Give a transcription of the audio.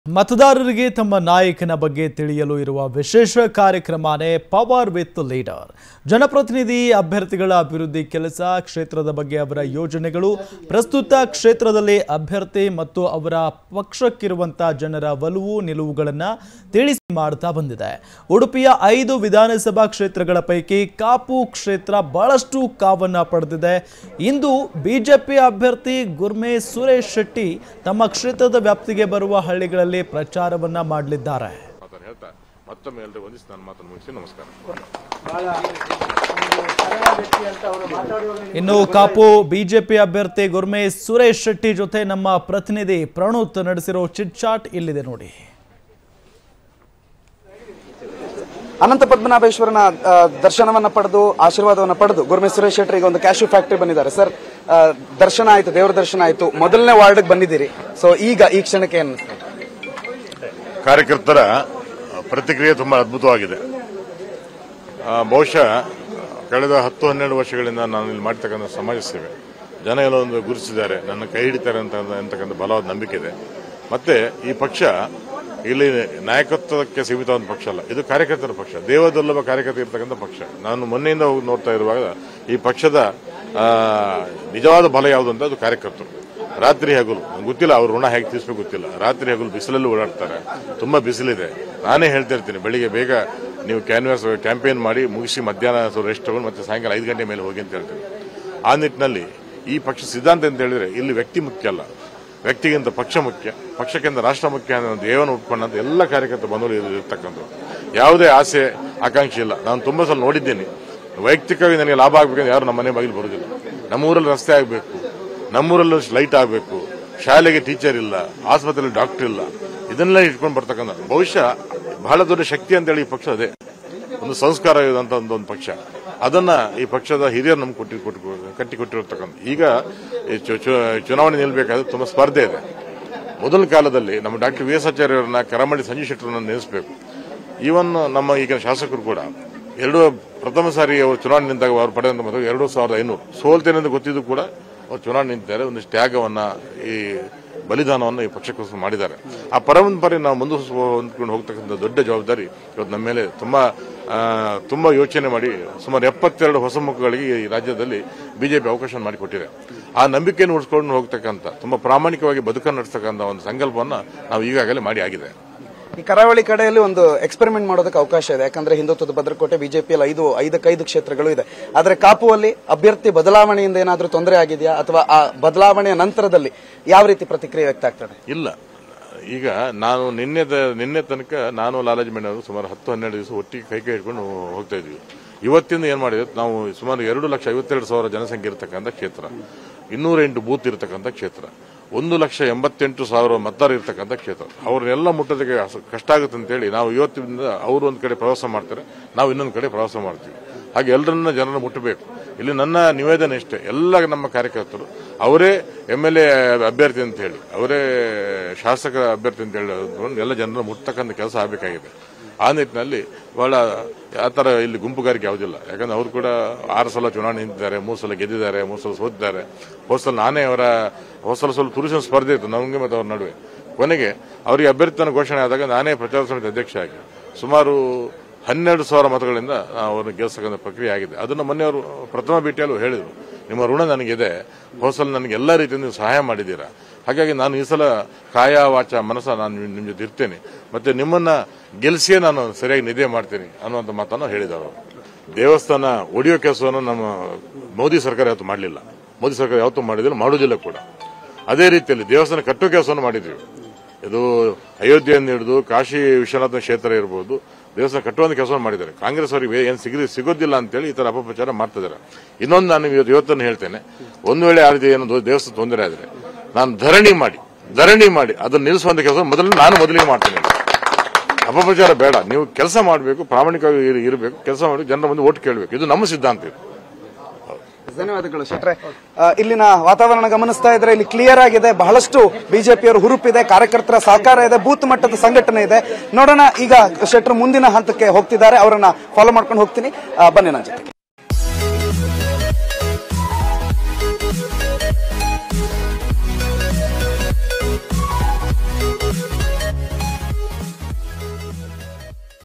ಮತದಾರರಿಗೆ ತಮ್ಮ ನಾಯಕನ ಬಗ್ಗೆ ತಿಳಿಯಲು ಇರುವ ವಿಶೇಷ ಕಾರ್ಯಕ್ರಮನೇ ಪವರ್ ವಿತ್ ಲೀಡರ್ ಜನಪ್ರತಿನಿಧಿ ಅಭ್ಯರ್ಥಿಗಳ ಅಭಿವೃದ್ಧಿ ಕೆಲಸ ಕ್ಷೇತ್ರದ ಬಗ್ಗೆ ಅವರ ಯೋಜನೆಗಳು ಪ್ರಸ್ತುತ ಕ್ಷೇತ್ರದಲ್ಲಿ ಅಭ್ಯರ್ಥಿ ಮತ್ತು ಅವರ ಪಕ್ಷಕ್ಕಿರುವಂತಹ ಜನರ ಒಲವು ನಿಲುವುಗಳನ್ನು ತಿಳಿಸಿ ಮಾಡ್ತಾ ಬಂದಿದೆ ಉಡುಪಿಯ ಐದು ವಿಧಾನಸಭಾ ಕ್ಷೇತ್ರಗಳ ಪೈಕಿ ಕಾಪು ಕ್ಷೇತ್ರ ಬಹಳಷ್ಟು ಕಾವನ್ನ ಪಡೆದಿದೆ ಇಂದು ಬಿಜೆಪಿ ಅಭ್ಯರ್ಥಿ ಗುರ್ಮೆ ಸುರೇಶ್ ಶೆಟ್ಟಿ ತಮ್ಮ ಕ್ಷೇತ್ರದ ವ್ಯಾಪ್ತಿಗೆ ಬರುವ ಹಳ್ಳಿಗಳಲ್ಲಿ ಪ್ರಚಾರವನ್ನ ಮಾಡಲಿದ್ದಾರೆ ಮಾತನ್ನು ಹೇಳ್ತಾ ಮತ್ತೊಮ್ಮೆ ಎಲ್ಲರೂ ವಂದಿಸಿ ನನ್ನ ಮಾತನ್ನು ಮುಗಿಸಿ ನಮಸ್ಕಾರ ಇನ್ನು ಕಾಪು ಬಿಜೆಪಿ ಅಭ್ಯರ್ಥಿ ಗುರ್ಮೆ ಸುರೇಶ್ ಶೆಟ್ಟಿ ಜೊತೆ ನಮ್ಮ ಪ್ರತಿನಿಧಿ ಪ್ರಣುತ್ ನಡೆಸಿರೋ ಚಿಟ್ ಚಾಟ್ ಇಲ್ಲಿದೆ ನೋಡಿ ಅನಂತ ಪದ್ಮನಾಭೇಶ್ವರನ ಆ, ದರ್ಶನವನ್ನ ಪಡೆದು ಆಶೀರ್ವಾದವನ್ನ ಪಡೆದು ಗುರುಮೆ ಸುರೇಶ್ ಶೆಟ್ಟರ್ ಈಗ ಒಂದು ಕ್ಯಾಶು ಫ್ಯಾಕ್ಟರಿ ಬಂದಿದ್ದಾರೆ ಸರ್ ಆ, ದರ್ಶನ ಆಯ್ತು ದೇವರ ದರ್ಶನ ಆಯ್ತು ಮೊದಲನೇ ವಾರ್ಡ್ಗೆ ಬಂದಿದ್ದೀರಿ ಸೊ ಈಗ ಈ ಕ್ಷಣಕ್ಕೆ ಏನು ಕಾರ್ಯಕರ್ತರ ಪ್ರತಿಕ್ರಿಯೆ ತುಂಬಾ ಅದ್ಭುತವಾಗಿದೆ ಆ, ಬಹುಶಃ ಕಳೆದ ಹತ್ತು ಹನ್ನೆರಡು ವರ್ಷಗಳಿಂದ ನಾನು ಇಲ್ಲಿ ಮಾಡ್ತಕ್ಕಂಥ ಸಮಾಜ ಸೇವೆ ಜನ ಎಲ್ಲ ಒಂದು ಗುರುತಿಸಿದ್ದಾರೆ ನನ್ನ ಕೈ ಹಿಡಿತಾರೆ ಅಂತ ಅಂತಕ್ಕಂಥ ಬಲವಾದ ನಂಬಿಕೆ ಇದೆ ಮತ್ತೆ ಈ ಪಕ್ಷ ಇಲ್ಲಿ ನಾಯಕತ್ವಕ್ಕೆ ಸೀಮಿತವಾದ ಪಕ್ಷ ಅಲ್ಲ ಇದು ಕಾರ್ಯಕರ್ತರ ಪಕ್ಷ ದೇವದಲ್ಲಭ ಕಾರ್ಯಕರ್ತ ಇರ್ತಕ್ಕಂಥ ಪಕ್ಷ ನಾನು ಮೊನ್ನೆಯಿಂದ ಹೋಗಿ ನೋಡ್ತಾ ಇರುವಾಗ ಈ ಪಕ್ಷದ ಆ, ನಿಜವಾದ ಬಲ ಯಾವುದು ಅಂತ ಅದು ಕಾರ್ಯಕರ್ತರು ರಾತ್ರಿ ಹಗಲು ನಂಗೆ ಗೊತ್ತಿಲ್ಲ ಅವ್ರ ಋಣ ಹೇಗೆ ತೀರಿಸ್ಬೇಕು ಗೊತ್ತಿಲ್ಲ ರಾತ್ರಿ ಹಗಲು ಬಿಸಿಲಲ್ಲಿ ಓಡಾಡ್ತಾರೆ ತುಂಬಾ ಬಿಸಿಲಿದೆ ನಾನೇ ಹೇಳ್ತಾ ಇರ್ತೀನಿ ಬೆಳಿಗ್ಗೆ ಬೇಗ ನೀವು ಕ್ಯಾನ್ವಾಸ್ ಕ್ಯಾಂಪೇನ್ ಮಾಡಿ ಮುಗಿಸಿ ಮಧ್ಯಾಹ್ನ ಸ್ವಲ್ಪ ರೆಸ್ಟ್ ತಗೊಂಡು ಮತ್ತೆ ಸಾಯಂಕಾಲ ಐದು ಗಂಟೆ ಮೇಲೆ ಹೋಗಿ ಅಂತ ಹೇಳ್ತೀನಿ ಆ ನಿಟ್ಟಿನಲ್ಲಿ ಈ ಪಕ್ಷ ಸಿದ್ಧಾಂತ ಅಂತ ಹೇಳಿದ್ರೆ ಇಲ್ಲಿ ವ್ಯಕ್ತಿ ಮುಖ್ಯ ಅಲ್ಲ ವ್ಯಕ್ತಿಗಿಂತ ಪಕ್ಷ ಮುಖ್ಯ ಪಕ್ಷಕ್ಕಿಂತ ರಾಷ್ಟ್ರ ಮುಖ್ಯ ಅನ್ನೋ ಒಂದು ದೇವನ ಉಟ್ಕೊಂಡಂತ ಎಲ್ಲ ಕಾರ್ಯಕರ್ತ ಬಂಧುಗಳು ಇರ್ತಕ್ಕಂಥದ್ದು ಯಾವುದೇ ಆಸೆ ಆಕಾಂಕ್ಷೆ ಇಲ್ಲ ನಾನು ತುಂಬಾ ಸಲ ನೋಡಿದ್ದೀನಿ ವೈಯಕ್ತಿಕವಾಗಿ ನನಗೆ ಲಾಭ ಆಗ್ಬೇಕಂದ್ರೆ ಯಾರು ನಮ್ಮ ಮನೆ ಬಾಗಿಲು ಬರುವುದಿಲ್ಲ ನಮ್ಮೂರಲ್ಲಿ ರಸ್ತೆ ಆಗಬೇಕು ನಮ್ಮೂರಲ್ಲೂ ಲೈಟ್ ಆಗಬೇಕು ಶಾಲೆಗೆ ಟೀಚರ್ ಇಲ್ಲ ಆಸ್ಪತ್ರೆಯಲ್ಲಿ ಡಾಕ್ಟರ್ ಇಲ್ಲ ಇದನ್ನೆಲ್ಲ ಇಟ್ಕೊಂಡು ಬರ್ತಕ್ಕಂಥ ಬಹುಶಃ ಬಹಳ ದೊಡ್ಡ ಶಕ್ತಿ ಅಂತೇಳಿ ಈ ಪಕ್ಷ ಅದೇ ಒಂದು ಸಂಸ್ಕಾರ ಇರುವಂತ ಒಂದು ಒಂದು ಪಕ್ಷ ಅದನ್ನ ಈ ಪಕ್ಷದ ಹಿರಿಯರು ನಮ್ಗೆ ಕೊಟ್ಟಿ ಕೊಟ್ಟು ಕಟ್ಟಿ ಕೊಟ್ಟಿರ್ತಕ್ಕಂಥ ಈಗ ಈ ಚು- ಚು- ಚುನಾವಣೆ ನಿಲ್ಬೇಕಾದ್ರೆ ತುಂಬಾ ಸ್ಪರ್ಧೆ ಇದೆ ಮೊದಲ ಕಾಲದಲ್ಲಿ ನಮ್ಮ ಡಾಕ್ಟರ್ ವಿ ಎಸ್ ಆಚಾರ್ಯವರನ್ನ ಕರಮಳ್ಳಿ ಸಂಜಯ್ ಶೆಟ್ಟರನ್ನ ನೆನೆಸಬೇಕು ಈವನ್ ನಮ್ಮ ಈಗಿನ ಶಾಸಕರು ಕೂಡ ಎರಡು ಪ್ರಥಮ ಸಾರಿ ಅವರು ಚುನಾವಣೆ ನಿಂತಾಗ ಅವರು ಪಡೆದಂತ ಮತ ಎರಡು ಸಾವಿರದ ಐನೂರು ಸೋಲ್ತೇನೆ ಅಂತ ಗೊತ್ತಿದ್ದು ಕೂಡ ಅವರು ಚುನಾವಣೆ ನಿಂತಿದ್ದಾರೆ ಒಂದಿಷ್ಟು ತ್ಯಾಗವನ್ನ ಈ ಬಲಿದಾನವನ್ನು ಈ ಪಕ್ಷಕ್ಕೋಸ್ಕರ ಮಾಡಿದ್ದಾರೆ ಆ ಪರಂಪರೆ ನಾವು ಮುಂದುವರಿಸ ಹೊಂದ್ಕೊಂಡು ಹೋಗ್ತಕ್ಕಂಥ ದೊಡ್ಡ ಜವಾಬ್ದಾರಿ ಇವತ್ತು ನಮ್ಮ ಮೇಲೆ ತುಂಬಾ ಆ, ತುಂಬಾ ಯೋಚನೆ ಮಾಡಿ ಸುಮಾರು ಎಪ್ಪತ್ತೆರಡು ಹೊಸ ಮುಖಗಳಿಗೆ ಈ ರಾಜ್ಯದಲ್ಲಿ ಬಿಜೆಪಿ ಅವಕಾಶ ಮಾಡಿಕೊಟ್ಟಿದೆ ಆ ನಂಬಿಕೆಯನ್ನು ಉಳಿಸ್ಕೊಂಡು ಹೋಗ್ತಕ್ಕಂಥ ತುಂಬಾ ಪ್ರಾಮಾಣಿಕವಾಗಿ ಬದುಕನ್ನು ನಡೆಸ್ತಕ್ಕಂಥ ಒಂದು ಸಂಕಲ್ಪವನ್ನ ನಾವು ಈಗಾಗಲೇ ಮಾಡಿ ಆಗಿದೆ ಈ ಕರಾವಳಿ ಕಡೆಯಲ್ಲಿ ಒಂದು ಎಕ್ಸ್ಪೆರಿಮೆಂಟ್ ಮಾಡೋದಕ್ಕೆ ಅವಕಾಶ ಇದೆ ಯಾಕಂದ್ರೆ ಹಿಂದುತ್ವದ ಭದ್ರಕೋಟೆ ಬಿಜೆಪಿಯಲ್ಲಿ ಐದು ಐದಕ್ಕೈದು ಕ್ಷೇತ್ರಗಳು ಇದೆ ಆದ್ರೆ ಕಾಪುವಲ್ಲಿ ಅಭ್ಯರ್ಥಿ ಬದಲಾವಣೆಯಿಂದ ಏನಾದರೂ ತೊಂದರೆ ಆಗಿದೆಯಾ ಅಥವಾ ಆ ಬದಲಾವಣೆಯ ನಂತರದಲ್ಲಿ ಯಾವ ರೀತಿ ಪ್ರತಿಕ್ರಿಯೆ ವ್ಯಕ್ತ ಆಗ್ತದೆ ಇಲ್ಲ ಈಗ ನಾನು ನಿನ್ನೆ ತ- ನಿನ್ನೆ ತನಕ ನಾನು ಲಾಲಾಜಿ ಮೇಡಮ್ ಸುಮಾರು ಹತ್ತು ಹನ್ನೆರಡು ದಿವಸ ಒಟ್ಟಿಗೆ ಕೈ ಕೈ ಹಿಡ್ಕೊಂಡು ಹೋಗ್ತಾ ಇದ್ವಿ ಇವತ್ತಿಂದ ಏನ್ ಮಾಡಿದ್ರೆ ನಾವು ಸುಮಾರು ಎರಡು ಲಕ್ಷ ಐವತ್ತೆರಡು ಸಾವಿರ ಜನಸಂಖ್ಯೆ ಇರತಕ್ಕಂಥ ಕ್ಷೇತ್ರ ಇನ್ನೂರ ಎಂಟು ಬೂತ್ ಇರತಕ್ಕಂಥ ಕ್ಷೇತ್ರ ಒಂದು ಲಕ್ಷ ಎಂಬತ್ತೆಂಟು ಸಾವಿರ ಮತದಾರ ಇರತಕ್ಕಂಥ ಕ್ಷೇತ್ರ ಅವ್ರನ್ನೆಲ್ಲ ಮುಟ್ಟೋದಕ್ಕೆ ಅಸ- ಕಷ್ಟ ಆಗುತ್ತೆ ಅಂತೇಳಿ ನಾವು ಇವತ್ತಿನಿಂದ ಅವರು ಒಂದು ಕಡೆ ಪ್ರವಾಸ ಮಾಡ್ತಾರೆ ನಾವು ಇನ್ನೊಂದು ಕಡೆ ಪ್ರವಾಸ ಮಾಡ್ತೀವಿ ಹಾಗೆ ಎಲ್ಲರನ್ನ ಜನರನ್ನ ಮುಟ್ಟಬೇಕು ಇಲ್ಲಿ ನನ್ನ ನಿವೇದನೆ ಇಷ್ಟೇ ಎಲ್ಲ ನಮ್ಮ ಕಾರ್ಯಕರ್ತರು ಅವರೇ ಎಂ ಎಲ್ ಎ ಅಭ್ಯರ್ಥಿ ಅಂತ ಹೇಳಿ ಅವರೇ ಶಾಸಕ ಅಭ್ಯರ್ಥಿ ಅಂತ ಹೇಳಿ ಅಂದ್ಕೊಂಡು ಎಲ್ಲ ಜನರನ್ನ ಮುಟ್ಟತಕ್ಕಂಥ ಕೆಲಸ ಆಗಬೇಕಾಗಿದೆ ಆ ನಿಟ್ಟಿನಲ್ಲಿ ಬಹಳ ಆ ಥರ ಇಲ್ಲಿ ಗುಂಪುಗಾರಿಕೆ ಯಾವುದಿಲ್ಲ ಯಾಕಂದ್ರೆ ಅವರು ಕೂಡ ಆರು ಸಲ ಚುನಾವಣೆ ನಿಂತಿದ್ದಾರೆ ಮೂರು ಸಲ ಗೆದ್ದಿದ್ದಾರೆ ಮೂರು ಸಲ ಸೋತಿದ್ದಾರೆ ಹೋದ ಸಲ ನಾನೇ ಅವರ ಹೋದ ಸಲ ಸ್ವಲ್ಪ ತುರುಸಿನ ಸ್ಪರ್ಧೆ ಇತ್ತು ನಮಗೆ ಮತ್ತು ಅವ್ರ ನಡುವೆ ಕೊನೆಗೆ ಅವರಿಗೆ ಅಭ್ಯರ್ಥಿಯನ್ನು ಘೋಷಣೆ ಆದಾಗ ನಾನೇ ಪ್ರಚಾರ ಸಮಿತಿ ಅಧ್ಯಕ್ಷ ಆಗಿ ಸುಮಾರು ಹನ್ನೆರಡು ಸಾವಿರ ಮತಗಳಿಂದ ನಾವು ಅವರನ್ನು ಗೆಲ್ಲಿಸತಕ್ಕಂಥ ಪ್ರಕ್ರಿಯೆ ಆಗಿದೆ ಅದನ್ನು ಮೊನ್ನೆ ಅವರು ಪ್ರಥಮ ಭೇಟಿಯಲ್ಲೂ ಹೇಳಿದರು ನಿಮ್ಮ ಋಣ ನನಗಿದೆ ಹೋದ ಸಲ ನನಗೆ ಎಲ್ಲ ರೀತಿಯಿಂದ ನೀವು ಸಹಾಯ ಮಾಡಿದ್ದೀರಾ ಹಾಗಾಗಿ ನಾನು ಈ ಸಲ ಕಾಯ ವಾಚ ಮನಸ್ಸ ನಾನು ನಿಮ್ಮ ಜೊತೆ ಇರ್ತೇನೆ ಮತ್ತೆ ನಿಮ್ಮನ್ನ ಗೆಲ್ಲಿಸಿಯೇ ನಾನು ಸರಿಯಾಗಿ ನಿಧೆ ಮಾಡ್ತೀನಿ ಅನ್ನುವಂಥ ಮಾತನ್ನು ಹೇಳಿದರು ದೇವಸ್ಥಾನ ಒಡೆಯೋ ಕೆಲಸವನ್ನು ನಮ್ಮ ಮೋದಿ ಸರ್ಕಾರ ಯಾವತ್ತೂ ಮಾಡಲಿಲ್ಲ ಮೋದಿ ಸರ್ಕಾರ ಯಾವತ್ತೂ ಮಾಡಿದಿಲ್ಲ ಮಾಡುವುದಿಲ್ಲ ಕೂಡ ಅದೇ ರೀತಿಯಲ್ಲಿ ದೇವಸ್ಥಾನ ಕಟ್ಟೋ ಕೆಲಸವನ್ನು ಮಾಡಿದ್ವಿ ಇದು ಅಯೋಧ್ಯೆಯನ್ನು ಹಿಡಿದು ಕಾಶಿ ವಿಶ್ವನಾಥ ಕ್ಷೇತ್ರ ಇರಬಹುದು ದೇವಸ್ಥಾನ ಕಟ್ಟುವಂತ ಕೆಲಸವನ್ನು ಮಾಡಿದ್ದಾರೆ ಕಾಂಗ್ರೆಸ್ ಅವರಿಗೆ ಏನು ಸಿಗ ಸಿಗೋದಿಲ್ಲ ಅಂತೇಳಿ ಈ ತರ ಅಪಪ್ರಚಾರ ಮಾಡ್ತಿದ್ದಾರೆ ಇನ್ನೊಂದು ನಾನು ಇವತ್ತು ಇವತ್ತನ್ನು ಹೇಳ್ತೇನೆ ಒಂದು ವೇಳೆ ಆ ರೀತಿ ಏನೋ ದೊ- ದೇವಸ್ಥಾನ ತೊಂದರೆ ಆದರೆ ನಾನು ಧರಣಿ ಮಾಡಿ ಧರಣಿ ಮಾಡಿ ಅದನ್ನು ನಿಲ್ಲಿಸುವಂತ ಕೆಲಸ ಮೊದಲು ನಾನು ಮೊದಲಿಗೆ ಮಾಡ್ತೇನೆ ಅಪಪ್ರಚಾರ ಬೇಡ ನೀವು ಕೆಲಸ ಮಾಡಬೇಕು ಪ್ರಾಮಾಣಿಕವಾಗಿ ಇರ್- ಇರಬೇಕು ಕೆಲಸ ಮಾಡಿ ಜನರ ಮುಂದೆ ಓಟ್ ಕೇಳಬೇಕು ಇದು ನಮ್ಮ ಸಿದ್ಧಾಂತ ಇದು ಧನ್ಯವಾದಗಳು ಶೆಟ್ರೆ ಆ, ಇಲ್ಲಿನ ವಾತಾವರಣ ಗಮನಿಸ್ತಾ ಇದ್ರೆ ಇಲ್ಲಿ ಕ್ಲಿಯರ್ ಆಗಿದೆ ಬಹಳಷ್ಟು ಬಿಜೆಪಿಯವರು ಹುರುಪಿದೆ ಕಾರ್ಯಕರ್ತರ ಸಹಕಾರ ಇದೆ ಬೂತ್ ಮಟ್ಟದ ಸಂಘಟನೆ ಇದೆ ನೋಡೋಣ ಈಗ ಶೆಟ್ರು ಮುಂದಿನ ಹಂತಕ್ಕೆ ಹೋಗ್ತಿದ್ದಾರೆ ಅವರನ್ನ ಫಾಲೋ ಮಾಡ್ಕೊಂಡು ಹೋಗ್ತೀನಿ ಆ, ಬನ್ನಿ ನನ್ನ ಜೊತೆ